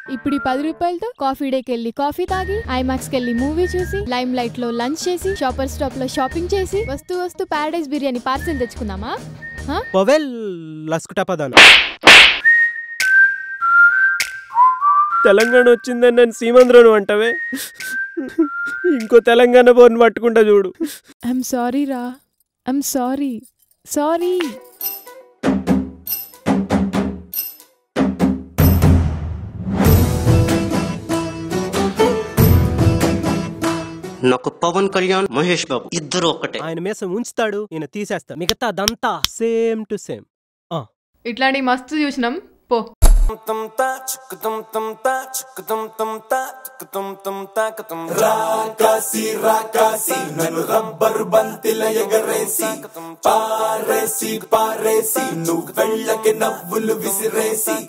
ఇప్పుడు ఈ పది రూపాయలతో కాఫీ డేకి వెళ్ళి కాఫీ తాగి ఐమాక్స్ కి వెళ్ళి మూవీ చూసి లైమ్ లైట్ లో లంచ్ చేసి షాపర్ స్టాప్ లో షాపింగ్ చేసి వస్తూ వస్తూ ప్యారడైస్ బిర్యానీ పార్సెల్ తెచ్చుకుందామా హా? పవెల్ లస్కుటా పదాలు తెలంగాణ వచ్చిందని నేను సీమంద్రను అంటవే ఇంకో తెలంగాణ బోర్ని పట్టుకుంటా చూడు ఐఎమ్ సారీ రా ఐఎమ్ సారీ సారీ నాకు పవన్ కళ్యాణ్ మహేష్ బాబు ఇద్దరు ఒకటే ఆయన మీసం ఉంచుతాడు ఈయన తీసేస్తా మిగతా అదంతా సేమ్ టు సేమ్ ఇట్లాంటి మస్తు చూసినాం పో రాకాసి రాకాసి నన్ను రబ్బర్ బంతిల ఎగరేసి పారేసి పారేసి నువ్వు వెళ్ళకి నవ్వులు విసిరేసి